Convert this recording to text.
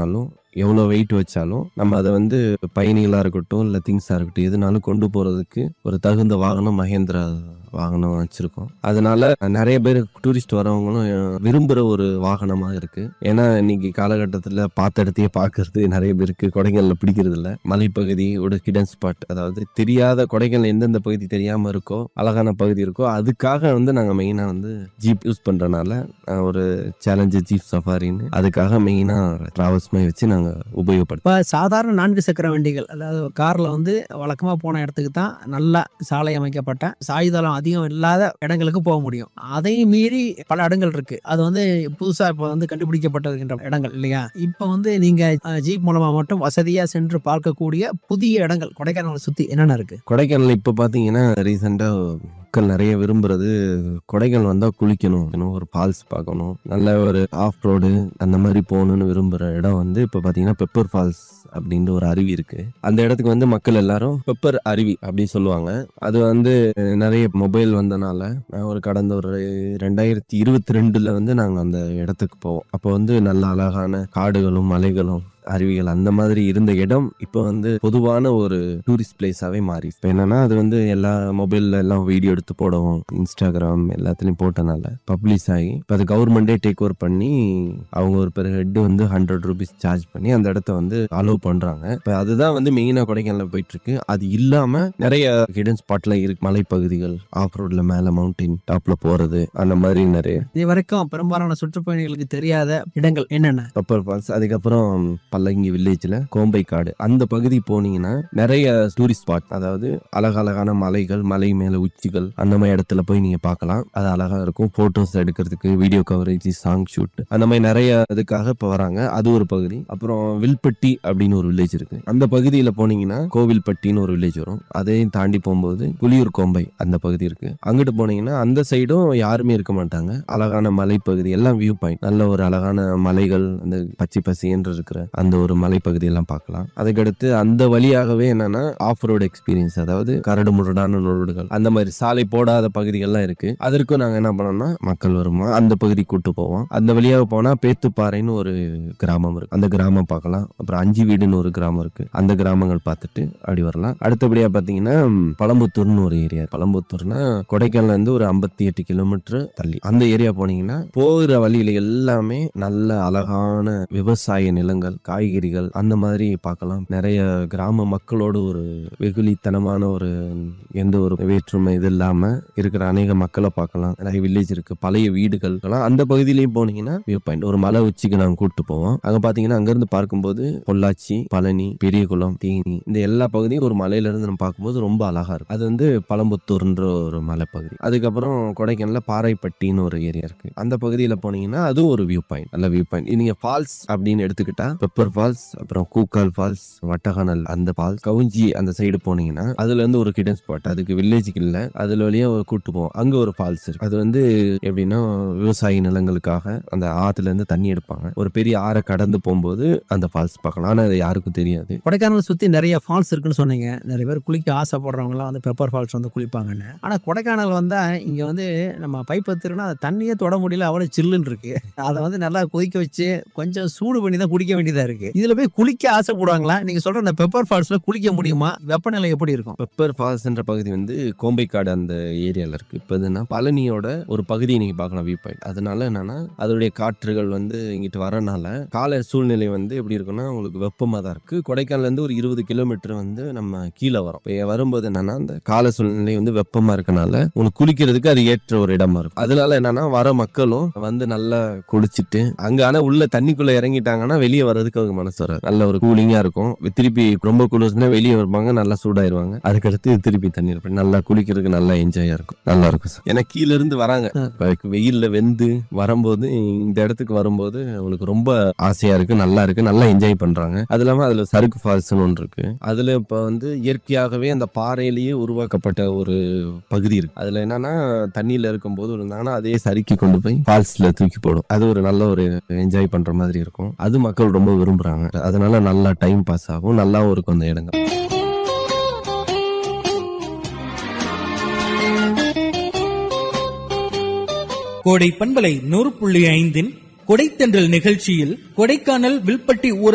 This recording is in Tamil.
வச்சாலும் எவ்வளோ வெயிட் வச்சாலும் நம்ம அதை வந்து பயணிகளாக இருக்கட்டும் இல்லை திங்ஸாக இருக்கட்டும் எதுனாலும் கொண்டு போகிறதுக்கு ஒரு தகுந்த வாகனம் மகேந்திரா வாகனம் வச்சுருக்கோம் அதனால நிறைய பேர் டூரிஸ்ட் வரவங்களும் அஹ், விரும்புகிற ஒரு வாகனமாக இருக்குது ஏன்னா இன்னைக்கு காலகட்டத்தில் பார்த்த இடத்தையே பார்க்கறது நிறைய பேருக்கு கொடைக்கானலில் பிடிக்கிறது இல்லை மலைப்பகுதி ஒரு ஹிடன் ஸ்பாட் அதாவது தெரியாத கொடைக்கானல் எந்தெந்த பகுதி தெரியாமல் இருக்கோ அழகான பகுதி இருக்கோ அதுக்காக வந்து நாங்கள் மெயினாக வந்து ஜீப் யூஸ் பண்ணுறனால ஒரு சேலஞ்சு ஜீப் சஃபாரின்னு அதுக்காக மெயினாக ட்ராவல்ஸ் மாதிரி வச்சு நாங்கள் உபயோகப்படுத்தோம் இப்போ சாதாரண நான்கு சக்கர வண்டிகள் அதாவது காரில் வந்து வழக்கமாக போன இடத்துக்கு தான் நல்லா சாலை அமைக்கப்பட்ட சாயுதளம் அதிகம் இல்லாத இடங்களுக்கு போக முடியும் அதையும் மீறி பல இடங்கள் இருக்கு அது வந்து புதுசாக இப்போ வந்து கண்டுபிடிக்கப்பட்டிருக்கின்ற இடங்கள் இல்லையா இப்போ வந்து நீங்கள் ஜீப் மூலமாக மட்டும் வசதியாக சென்று பார்க்கக்கூடிய புதிய இடங்கள் கொடைக்கானலை சுற்றி என்னென்ன இருக்கு கொடைக்கானல் இப்போ பார்த்தீங்கன்னா ரீசெண்டாக மக்கள் நிறைய விரும்புறது கொடைக்கானல் வந்தால் குளிக்கணும் இன்னும் ஒரு ஃபால்ஸ் பார்க்கணும் நல்ல ஒரு ஆஃப் ரோடு அந்த மாதிரி போகணும்னு விரும்புகிற இடம் வந்து இப்போ பார்த்தீங்கன்னா பெப்பர் ஃபால்ஸ் அப்படின்ற ஒரு அருவி இருக்கு அந்த இடத்துக்கு வந்து மக்கள் எல்லாரும் பெப்பர் அருவி அப்படின்னு சொல்லுவாங்க அது வந்து நிறைய மொபைல் வந்தனால நான் ஒரு கடந்த ஒரு ரெண்டாயிரத்தி இருபத்தி ரெண்டுல வந்து நாங்கள் அந்த இடத்துக்கு போவோம் அப்போ வந்து நல்ல அழகான காடுகளும் மலைகளும் அருவிகள் அந்த மாதிரி இருந்த இடம் இப்போ வந்து பொதுவான ஒரு டூரிஸ்ட் பிளேஸாவே மாறி இப்போ என்னன்னா அது வந்து எல்லா மொபைல்ல எல்லாம் வீடியோ எடுத்து போடவும் இன்ஸ்டாகிராம் எல்லாத்துலயும் போட்டனால பப்ளிஷ் ஆகி இப்போ அது கவர்மெண்டே டேக் ஓவர் பண்ணி அவங்க ஒரு பெரு ஹெட் வந்து ஹண்ட்ரட் ருபீஸ் சார்ஜ் பண்ணி அந்த இடத்த வந்து அலோவ் பண்றாங்க இப்போ அதுதான் வந்து மெயினா கொடைக்கானல போயிட்டு இருக்கு அது இல்லாம நிறைய ஹிடன் ஸ்பாட்ல இருக்கு மலைப்பகுதிகள் ஆஃப் ரோட்ல மேல மவுண்டைன் டாப்ல போறது அந்த மாதிரி நிறைய இது வரைக்கும் பெரும்பாலான சுற்றுப்பயணிகளுக்கு தெரியாத இடங்கள் என்னென்ன பப்பர் ஃபால்ஸ் அதுக்கப்புறம் பல்லங்கி வில்லேஜ்ல கோம்பை காடு அந்த பகுதி போனீங்கன்னா நிறைய டூரிஸ்ட் ஸ்பாட் அதாவது அழகழகான மலைகள் மலை மேல உச்சிகள் அந்த மாதிரி இடத்துல போய் நீங்க பார்க்கலாம் அது அழகா இருக்கும் போட்டோஸ் எடுக்கிறதுக்கு வீடியோ கவரேஜ் சாங் ஷூட் அந்த மாதிரி நிறைய இதுக்காக இப்போ வராங்க அது ஒரு பகுதி அப்புறம் வில்பட்டி அப்படின்னு ஒரு வில்லேஜ் இருக்கு அந்த பகுதியில் போனீங்கன்னா கோவில்பட்டின்னு ஒரு வில்லேஜ் வரும் அதையும் தாண்டி போகும்போது புலியூர் கோம்பை அந்த பகுதி இருக்கு அங்கிட்டு போனீங்கன்னா அந்த சைடும் யாருமே இருக்க மாட்டாங்க அழகான மலைப்பகுதி எல்லாம் வியூ பாயிண்ட் நல்ல ஒரு அழகான மலைகள் அந்த பச்சை பசின்னு இருக்கிற அந்த ஒரு மலைப்பகுதி எல்லாம் பார்க்கலாம் அதுக்கடுத்து அந்த வழியாகவே என்னன்னா ஆஃப் ரோடு எக்ஸ்பீரியன்ஸ் அதாவது கரடு முரடான ரோடுகள் அந்த மாதிரி சாலை போடாத பகுதிகள்லாம் இருக்கு அதற்கும் நாங்க என்ன பண்ணோம்னா மக்கள் வருமா அந்த பகுதி கூட்டு போவோம் அந்த வழியாக போனா பேத்துப்பாறைன்னு ஒரு கிராமம் இருக்கு அந்த கிராமம் பார்க்கலாம் அப்புறம் அஞ்சு வீடுன்னு ஒரு கிராமம் இருக்கு அந்த கிராமங்கள் பார்த்துட்டு அப்படி வரலாம் அடுத்தபடியா பாத்தீங்கன்னா ம், பழம்புத்தூர்னு ஒரு ஏரியா பழம்புத்தூர்னா கொடைக்கானல்ல இருந்து ஒரு ஐம்பத்தி எட்டு கிலோமீட்டர் தள்ளி அந்த ஏரியா போனீங்கன்னா போகிற வழியில எல்லாமே நல்ல அழகான விவசாய நிலங்கள் காய்கறிகள் அந்த மாதிரி பார்க்கலாம் நிறைய கிராம மக்களோட ஒரு வெகுளித்தனமான ஒரு எந்த ஒரு வேற்றுமை இது இல்லாம இருக்கிற அநேக மக்களை பார்க்கலாம் நிறைய வில்லேஜ் இருக்கு பழைய வீடுகள் எல்லாம் அந்த பகுதியிலையும் போனீங்கன்னா வியூ பாயிண்ட் ஒரு மலை உச்சிக்கு நாங்க கூட்டு போவோம் அங்க பாத்தீங்கன்னா அங்க இருந்து பார்க்கும்போது பொள்ளாச்சி பழனி பெரியகுளம் தேனி இந்த எல்லா பகுதியும் ஒரு மலையில இருந்து நம்ம பார்க்கும்போது ரொம்ப அழகா இருக்கும் அது வந்து பழம்புத்தூர்ன்ற ஒரு மலைப்பகுதி அதுக்கப்புறம் கொடைக்கானல்ல பாறைப்பட்டின்னு ஒரு ஏரியா இருக்கு அந்த பகுதியில போனீங்கன்னா அதுவும் ஒரு வியூ பாயிண்ட் நல்ல வியூ பாயிண்ட் நீங்க ஃபால்ஸ் அப்படின்னு எடுத்துக்கிட்டா பெப்பர் ஃபால்ஸ் அப்புறம் கூக்கால் ஃபால்ஸ் வட்டகானல் அந்த ஃபால்ஸ் கவுஞ்சி அந்த சைடு போனீங்கன்னா அதுல இருந்து ஒரு கிடன் ஸ்பாட் அதுக்கு வில்லேஜுக்கு இல்ல அதுல வழியா ஒரு கூட்டு போவோம் அங்க ஒரு ஃபால்ஸ் இருக்கு அது வந்து எப்படின்னா விவசாய நிலங்களுக்காக அந்த ஆத்துல இருந்து தண்ணி எடுப்பாங்க ஒரு பெரிய ஆறை கடந்து போகும்போது அந்த ஃபால்ஸ் பார்க்கலாம் ஆனா அது யாருக்கும் தெரியாது கொடைக்கானலை சுற்றி நிறைய ஃபால்ஸ் இருக்குன்னு சொன்னீங்க நிறைய பேர் குளிக்க ஆசைப்படுறவங்கலாம் வந்து பெப்பர் ஃபால்ஸ் வந்து குளிப்பாங்கன்னு ஆனால் கொடைக்கானல் வந்தால் இங்கே வந்து நம்ம பைப் எடுத்துருன்னா அந்த தண்ணியே தொட முடியல அவ்வளோ சில்லுன்னு இருக்கு அதை வந்து நல்லா கொதிக்க வச்சு கொஞ்சம் சூடு பண்ணி தான் குடிக்க வேண்டியதாக இருக்கு இதில் போய் குளிக்க ஆசைப்படுவாங்களா நீங்கள் சொல்கிற அந்த பெப்பர் ஃபால்ஸில் குளிக்க முடியுமா வெப்பநிலை எப்படி இருக்கும் பெப்பர் ஃபால்ஸ்ன்ற பகுதி வந்து கோம்பைக்காடு அந்த ஏரியால இருக்கு இப்போ இதுனா பழனியோட ஒரு பகுதியை நீங்க பார்க்கலாம் வியூ பாயிண்ட் அதனால என்னன்னா அதோடைய காற்றுகள் வந்து இங்கிட்டு வரனால கால சூழ்நிலை வந்து எப்படி இருக்குன்னா உங்களுக்கு வெப்பமாக தான் இருக்கு கொடைக்கானல்ல இருந்து ஒரு இருபது கிலோமீட்டர் வந்து நம்ம கீழே வரோம் இப்போ வரும்போது என்னன்னா அந்த கால சூழ்நிலை வந்து வெப்பமா இருக்கனால உங்களுக்கு குளிக்கிறதுக்கு அது ஏற்ற ஒரு இடமா இருக்கும் அதனால என்னன்னா வர மக்களும் வந்து நல்லா குளிச்சுட்டு அங்க ஆனா உள்ள தண்ணிக்குள்ள இறங்கிட்டாங்கன்னா வெளியே வர்றதுக்கு அவங்க மனசு வராது நல்ல ஒரு கூலிங்கா இருக்கும் திருப்பி ரொம்ப குளிர்ச்சுன்னா வெளியே வருவாங்க நல்லா சூடாயிருவாங்க அதுக்கடுத்து திருப்பி தண்ணி இருப்பேன் நல்லா குளிக்கிறதுக்கு நல்லா என்ஜாயா இருக்கும் நல்லா இருக்கும் சார் ஏன்னா கீழ இருந்து வராங்க இப்ப வெயில்ல வெந்து வரும்போது இந்த இடத்துக்கு வரும்போது அவங்களுக்கு ரொம்ப ஆசையா இருக்கு நல்லா இருக்கு நல்லா என்ஜாய் பண்றாங்க அது இல்லாம அதுல சறுக்கு ஃபால்ஸ்னு ஒன்று இருக்கு அதுல இப்ப வந்து இயற்கையாகவே அந்த பாறையிலேயே உருவாக்கப்பட்ட ஒரு பகுதி இருக்கு அதுல என்னன்னா தண்ணியில இருக்கும்போது இருந்தாங்கன்னா அதே சறுக்கி கொண்டு போய் ஃபால்ஸ்ல தூக்கி போடும் அது ஒரு நல்ல ஒரு என்ஜாய் பண்ற மாதிரி இருக்கும் அது மக்கள் ரொம்ப விரும்புறாங்க அதனால நல்லா டைம் பாஸ் ஆகும் நல்லாவும் இருக்கும் அந்த இடங்கள் கோடை பண்பலை நூறு புள்ளி ஐந்தின் கொடைத்தென்றல் நிகழ்ச்சியில் கொடைக்கானல் வில்பட்டி ஊர